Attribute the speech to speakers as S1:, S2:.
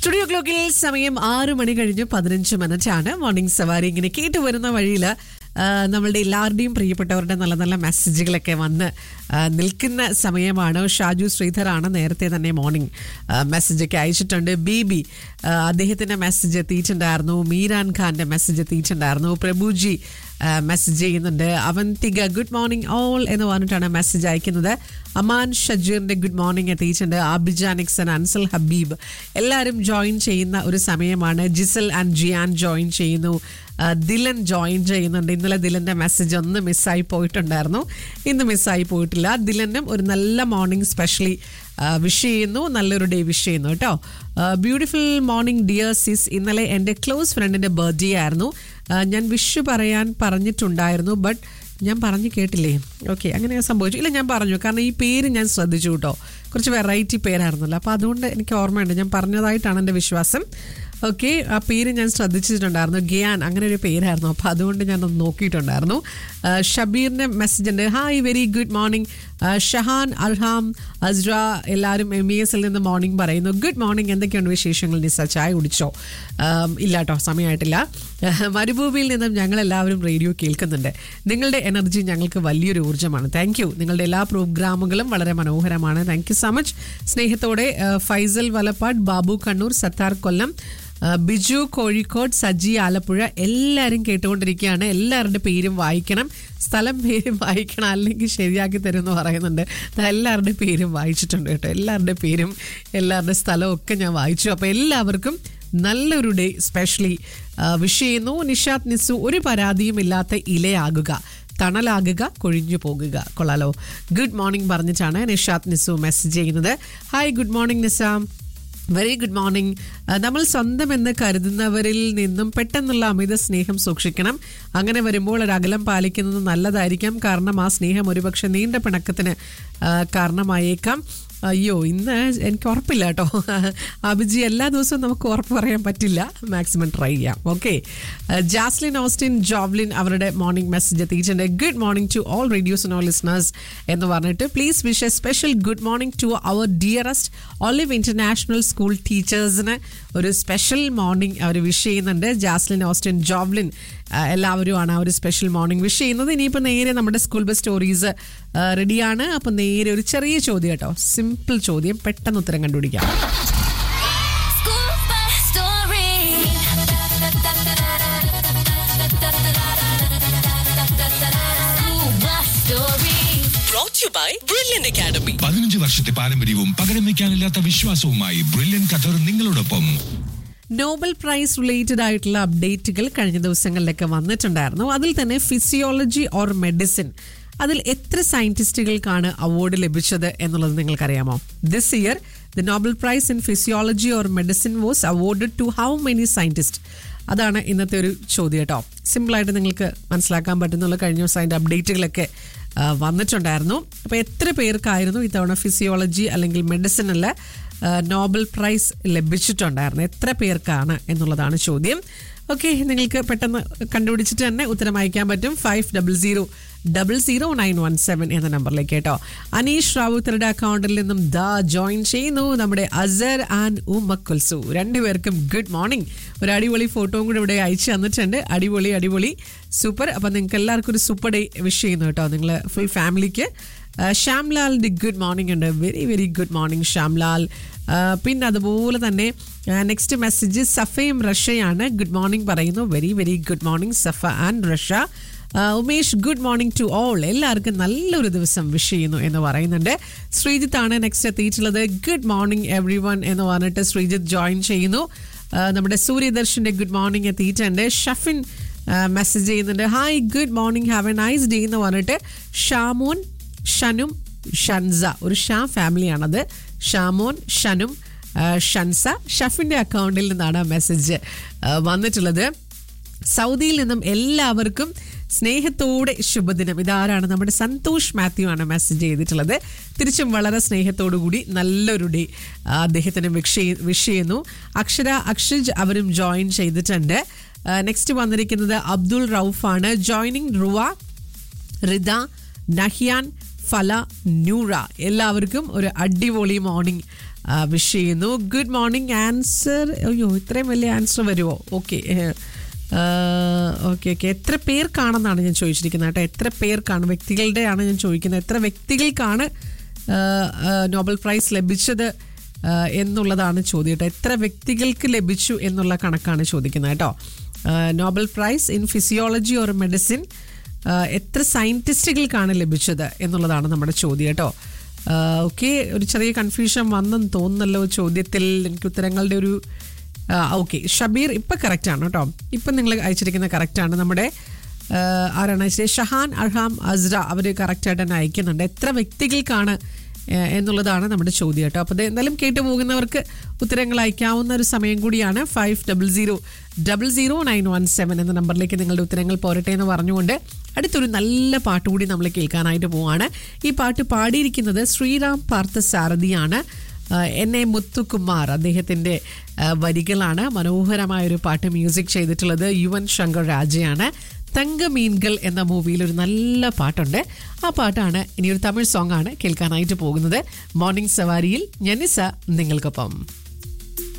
S1: Studio ക്ലോക്കിൽ സമയം ആറ് മണി കഴിഞ്ഞ് പതിനഞ്ച് മിനിറ്റ് ആണ് മോർണിംഗ് സവാരി ഇങ്ങനെ കേട്ട് വരുന്ന വഴിയിൽ നമ്മളുടെ എല്ലാവരുടെയും പ്രിയപ്പെട്ടവരുടെ നല്ല നല്ല മെസ്സേജുകളൊക്കെ വന്ന് ആ, നിൽക്കുന്ന സമയമാണ് ഷാജു ശ്രീധറാണ് നേരത്തെ തന്നെ മോർണിംഗ് മെസ്സേജൊക്കെ അയച്ചിട്ടുണ്ട് ബീബി ആ, അദ്ദേഹത്തിന്റെ മെസ്സേജ് എത്തിയിട്ടുണ്ടായിരുന്നു മീരാൻ ഖാന്റെ മെസ്സേജ് എത്തിയിട്ടുണ്ടായിരുന്നു പ്രഭുജി മെസ്സേജ് ചെയ്യുന്നുണ്ട് അവന്തിക ഗുഡ് മോർണിംഗ് ഓൾ എന്ന് പറഞ്ഞിട്ടാണ് മെസ്സേജ് അയക്കുന്നത് അമാൻ ഷജീറിന്റെ ഗുഡ് മോർണിംഗ് എത്തിയിട്ടുണ്ട് ആബിജ നിക്സൺ അൻസൽ ഹബീബ് എല്ലാവരും ജോയിൻ ചെയ്യുന്ന ഒരു സമയമാണ് ജിസൽ ആൻഡ് ജിയാൻ ജോയിൻ ചെയ്യുന്നു ആ, ദിലൻ ജോയിൻ ചെയ്യുന്നുണ്ട് ഇന്നലെ ദിലന്റെ മെസ്സേജ് ഒന്ന് മിസ്സായി പോയിട്ടുണ്ടായിരുന്നു ഇന്ന് മിസ്സായി പോയിട്ടില്ല ദിലനും ഒരു നല്ല മോർണിംഗ് സ്പെഷ്യലി വിഷ് ചെയ്യുന്നു നല്ലൊരു ഡേ വിഷ് ചെയ്യുന്നു കേട്ടോ ബ്യൂട്ടിഫുൾ മോർണിംഗ് ഡിയർ സിസ് ഇന്നലെ എൻ്റെ ക്ലോസ് ഫ്രണ്ടിൻ്റെ ബർത്ത്ഡേ ആയിരുന്നു ആ, ഞാൻ വിഷ് പറയാൻ പറഞ്ഞിട്ടുണ്ടായിരുന്നു ബട്ട് ഞാൻ പറഞ്ഞു കേട്ടില്ലേ ഓക്കെ അങ്ങനെ സംഭവിച്ചു ഇല്ല ഞാൻ പറഞ്ഞു കാരണം ഈ പേര് ഞാൻ ശ്രദ്ധിച്ചു കേട്ടോ കുറച്ച് വെറൈറ്റി പേരായിരുന്നല്ലോ അപ്പോൾ അതുകൊണ്ട് എനിക്ക് ഓർമ്മയുണ്ട് ഞാൻ പറഞ്ഞതായിട്ടാണ് എൻ്റെ വിശ്വാസം ഓക്കെ ആ പേര് ഞാൻ ശ്രദ്ധിച്ചിട്ടുണ്ടായിരുന്നു ഗിയാൻ അങ്ങനെ ഒരു പേരായിരുന്നു അപ്പോൾ അതുകൊണ്ട് ഞാനൊന്ന് നോക്കിയിട്ടുണ്ടായിരുന്നു ആ, ഷബീറിൻ്റെ മെസ്സേജ് ഉണ്ട് hi very good morning Shahan Alham Asra എല്ലാവരും എം ഇ എസിൽ നിന്ന് മോർണിംഗ് പറയുന്നു ഗുഡ് മോർണിംഗ് എന്തൊക്കെയാണ് വിശേഷങ്ങൾ നിസ ചായ കുടിച്ചോ ആം, ഇല്ല കേട്ടോ സമയമായിട്ടില്ല മരുഭൂമിയിൽ നിന്നും ഞങ്ങൾ എല്ലാവരും റേഡിയോ കേൾക്കുന്നുണ്ട് നിങ്ങളുടെ എനർജി ഞങ്ങൾക്ക് വലിയൊരു ഊർജ്ജമാണ് താങ്ക് യു നിങ്ങളുടെ എല്ലാ പ്രോഗ്രാമുകളും വളരെ മനോഹരമാണ് താങ്ക് യു സോ മച്ച് സ്നേഹത്തോടെ ആ, ഫൈസൽ വലപ്പാട് ബാബു കണ്ണൂർ സത്താർ കൊല്ലം ആ, ബിജു കോഴിക്കോട് സജി ആലപ്പുഴ എല്ലാവരും കേട്ടുകൊണ്ടിരിക്കുകയാണ് എല്ലാവരുടെ പേരും വായിക്കണം സ്ഥലം പേരും വായിക്കണം അല്ലെങ്കിൽ ശരിയാക്കി തരും എന്ന് പറയുന്നുണ്ട് ദാ എല്ലാവരുടെ പേരും വായിച്ചിട്ടുണ്ട് കേട്ടോ എല്ലാവരുടെ പേരും എല്ലാവരുടെ സ്ഥലവും ഒക്കെ ഞാൻ വായിച്ചു അപ്പോൾ എല്ലാവർക്കും നല്ലൊരു ഡേ സ്പെഷ്യലി വിഷ് ചെയ്യുന്നു നിഷാദ് നിസു ഒരു പരാതിയും ഇല്ലാത്ത ഇലയാകുക തണലാകുക കൊഴിഞ്ഞു പോകുക കൊള്ളാലോ ഗുഡ് മോർണിംഗ് പറഞ്ഞിട്ടാണ് നിഷാദ് നിസു മെസ്സേജ് ചെയ്യുന്നത് hi good morning Nizam very good morning നമ്മൾ സ്വന്തം എന്ന് കരുതുന്നവരിൽ നിന്നും പെട്ടെന്നുള്ള അമിത സ്നേഹം സൂക്ഷിക്കണം അങ്ങനെ വരുമ്പോൾ ഒരു അകലം പാലിക്കുന്നത് നല്ലതായിരിക്കാം കാരണം ആ സ്നേഹം ഒരുപക്ഷെ നീണ്ട പിണക്കത്തിന് ആ, കാരണമായേക്കാം അയ്യോ ഇന്ന് എനിക്ക് ഉറപ്പില്ല കേട്ടോ അഭിജി എല്ലാ ദിവസവും നമുക്ക് ഉറപ്പ് പറയാൻ പറ്റില്ല മാക്സിമം ട്രൈ ചെയ്യാം ഓക്കെ ജാസ്ലിൻ ഓസ്റ്റിൻ ജോവ്ലിൻ അവരുടെ മോർണിംഗ് മെസ്സേജ് എത്തിയിട്ടുണ്ട് good morning to all radios and all listeners എന്ന് പറഞ്ഞിട്ട് please wish a special good morning to our dearest Olive international school ടീച്ചേഴ്സിന് ഒരു സ്പെഷ്യൽ മോർണിംഗ് അവർ വിഷ് ചെയ്യുന്നുണ്ട് Jaslin Austin Jovlin ആ, എല്ലാവരുമാണ് ആ ഒരു സ്പെഷ്യൽ മോർണിംഗ് വിഷ് ചെയ്യുന്നത് ഇനിയിപ്പോൾ നേരെ നമ്മുടെ സ്കൂൾ ബസ് സ്റ്റോറീസ് റെഡിയാണ് അപ്പോൾ നേരെ ഒരു ചെറിയ ചോദ്യം കേട്ടോ സിമ്പിൾ ചോദ്യം പെട്ടെന്ന് ഉത്തരം കണ്ടുപിടിക്കാം
S2: School bus story. School bus story.
S3: brought to you by Brilliant Academy.
S4: പതിനഞ്ച് വർഷത്തെ പാരമ്പര്യവും പകരം വെക്കാനില്ലാത്ത വിശ്വാസവുമായി ബ്രില്യൻ ഖത്തർ നിങ്ങളോടൊപ്പം
S1: നോബൽ പ്രൈസ് റിലേറ്റഡ് ആയിട്ടുള്ള അപ്ഡേറ്റുകൾ കഴിഞ്ഞ ദിവസങ്ങളിലൊക്കെ വന്നിട്ടുണ്ടായിരുന്നു അതിൽ തന്നെ ഫിസിയോളജി ഓർ മെഡിസിൻ അതിൽ എത്ര സയന്റിസ്റ്റുകൾക്കാണ് അവാർഡ് ലഭിച്ചത് എന്നുള്ളത് നിങ്ങൾക്കറിയാമോ this year the Nobel prize in physiology or medicine was award to how many scientist അതാണ് ഇന്നത്തെ ഒരു ചോദ്യം കേട്ടോ സിമ്പിളായിട്ട് നിങ്ങൾക്ക് മനസ്സിലാക്കാൻ പറ്റുന്നുള്ള കഴിഞ്ഞ ദിവസം അതിൻ്റെ അപ്ഡേറ്റുകളൊക്കെ ആ, വന്നിട്ടുണ്ടായിരുന്നു അപ്പോൾ എത്ര പേർക്കായിരുന്നു ഇത്തവണ ഫിസിയോളജി അല്ലെങ്കിൽ മെഡിസിനിൽ നോബൽ പ്രൈസ് ലഭിച്ചിട്ടുണ്ടായിരുന്നു എത്ര പേർക്കാണ് എന്നുള്ളതാണ് ചോദ്യം ഓക്കെ നിങ്ങൾക്ക് പെട്ടെന്ന് കണ്ടുപിടിച്ചിട്ട് തന്നെ ഉത്തരം അയക്കാൻ പറ്റും five double zero double zero nine one seven എന്ന നമ്പറിലേക്ക് കേട്ടോ അനീഷ് റാവുത്തറുടെ അക്കൗണ്ടിൽ നിന്നും ദ ജോയിൻ ചെയ്യുന്നു നമ്മുടെ അസർ ആൻഡ് ഉമ്മക്കുൽസു രണ്ടുപേർക്കും ഗുഡ് മോർണിംഗ് ഒരു അടിപൊളി ഫോട്ടോയും കൂടെ ഇവിടെ അയച്ചു തന്നിട്ടുണ്ട് അടിപൊളി അടിപൊളി സൂപ്പർ അപ്പം നിങ്ങൾക്ക് എല്ലാവർക്കും ഒരു സൂപ്പർ ഡേ വിഷ് ചെയ്യുന്നു കേട്ടോ നിങ്ങൾ ഫുൾ ഫാമിലിക്ക് ആ, ശ്യാംലാലിന്റെ ഗുഡ് മോർണിംഗ് ഉണ്ട് very very good morning Shyamlal ആ, പിന്നെ അതുപോലെ തന്നെ നെക്സ്റ്റ് മെസ്സേജ് സഫയും റഷയാണ് ഗുഡ് മോർണിംഗ് പറയുന്നു very very good morning Safa and Rasha ആ, Umesh good morning to all എല്ലാവർക്കും നല്ലൊരു ദിവസം വിഷ് ചെയ്യുന്നു എന്ന് പറയുന്നുണ്ട് ശ്രീജിത്ത് ആണ് നെക്സ്റ്റ് എത്തിയിട്ടുള്ളത് ഗുഡ് മോർണിംഗ് എവ്രി വൺ എന്ന് പറഞ്ഞിട്ട് ശ്രീജിത്ത് ജോയിൻ ചെയ്യുന്നു ആ, നമ്മുടെ സൂര്യദർശന്റെ ഗുഡ് മോർണിംഗ് എത്തിയിട്ടുണ്ട് ഷഫിൻ മെസ്സേജ് ചെയ്യുന്നുണ്ട് hi good morning have a nice day എന്ന് പറഞ്ഞിട്ട് ഷാമോൻ ഷനും ഷൻസ ഒരു ഷാ ഫാമിലിയാണത് ഷാമോൻ ഷനും ആ, ഷൻസ ഷഫിന്റെ അക്കൗണ്ടിൽ നിന്നാണ് മെസ്സേജ് വന്നിട്ടുള്ളത് സൗദിയിൽ നിന്നും എല്ലാവർക്കും സ്നേഹത്തോടെ ശുഭദിനം ഇതാരാണ് നമ്മുടെ സന്തോഷ് മാത്യു ആണ് മെസ്സേജ് ചെയ്തിട്ടുള്ളത് തിരിച്ചും വളരെ സ്നേഹത്തോടു കൂടി നല്ലൊരു ഡേ അദ്ദേഹത്തിന് വിഷ് ചെയ്- വിഷ് ചെയ്യുന്നു അക്ഷര അക്ഷജ് അവരും ജോയിൻ ചെയ്തിട്ടുണ്ട് നെക്സ്റ്റ് വന്നിരിക്കുന്നത് അബ്ദുൾ റൌഫാണ് ജോയിനിങ് റുവ റിദ നഹിയാൻ ഫല ന്യൂറ എല്ലാവർക്കും ഒരു അടിപൊളി മോർണിംഗ് വിഷ് ചെയ്യുന്നു ഗുഡ് മോർണിംഗ് ആൻസർ അയ്യോ ഇത്രയും വലിയ ആൻസർ വരുമോ ഓക്കെ ഓക്കെ ഓക്കെ എത്ര പേർക്കാണെന്നാണ് ഞാൻ ചോദിച്ചിരിക്കുന്നത് കേട്ടോ എത്ര പേർക്കാണ് വ്യക്തികളുടെയാണ് ഞാൻ ചോദിക്കുന്നത് എത്ര വ്യക്തികൾക്കാണ് ആ, ആ, നോബൽ പ്രൈസ് ലഭിച്ചത് ആ, എന്നുള്ളതാണ് ചോദ്യം കേട്ടോ എത്ര വ്യക്തികൾക്ക് ലഭിച്ചു എന്നുള്ള കണക്കാണ് ചോദിക്കുന്നത് കേട്ടോ ആ, Nobel prize in physiology or medicine എത്ര സയൻറ്റിസ്റ്റുകൾക്കാണ് ലഭിച്ചത് എന്നുള്ളതാണ് നമ്മുടെ ചോദ്യം കേട്ടോ ഓക്കെ ഒരു ചെറിയ കൺഫ്യൂഷൻ വന്നെന്ന് തോന്നുന്നല്ലോ ചോദ്യത്തിൽ എനിക്ക് ഉത്തരങ്ങളുടെ ഒരു ഓക്കെ ഷബീർ ഇപ്പം കറക്റ്റാണ് കേട്ടോ ഇപ്പം നിങ്ങൾ അയച്ചിരിക്കുന്ന കറക്റ്റാണ് നമ്മുടെ ആ, ആരാണ് അയച്ചത് ഷഹാൻ അർഹാം അസ്ര അവർ കറക്റ്റായിട്ട് തന്നെ അയക്കുന്നുണ്ട് എത്ര വ്യക്തികൾക്കാണ് ആ, എന്നുള്ളതാണ് നമ്മുടെ ചോദ്യം കേട്ടോ അപ്പോൾ എന്തായാലും കേട്ടു പോകുന്നവർക്ക് ഉത്തരങ്ങൾ അയക്കാവുന്ന ഒരു സമയം കൂടിയാണ് five double zero double zero nine one seven എന്ന നമ്പറിലേക്ക് നിങ്ങളുടെ ഉത്തരങ്ങൾ പോരട്ടെ എന്ന് പറഞ്ഞുകൊണ്ട് അടുത്തൊരു നല്ല പാട്ട് കൂടി നമ്മൾ കേൾക്കാനായിട്ട് പോവാണ് ഈ പാട്ട് പാടിയിരിക്കുന്നത് ശ്രീറാം പാർത്ഥ സാരഥിയാണ് ആ, എൻ എ മുത്തുകുമാർ അദ്ദേഹത്തിൻ്റെ ആ, വരികളാണ് മനോഹരമായ ഒരു പാട്ട് മ്യൂസിക് ചെയ്തിട്ടുള്ളത് യുവൻ ശങ്കർ രാജയാണ് തങ്കമീൻകൾ എന്ന മൂവിയിൽ ഒരു നല്ല പാട്ടുണ്ട് ആ പാട്ടാണ് ഇനി ഒരു തമിഴ് സോങ് ആണ് കേൾക്കാനായിട്ട് പോകുന്നത് മോർണിംഗ് സവാരിയിൽ ഞനിസ നിങ്ങൾക്കൊപ്പം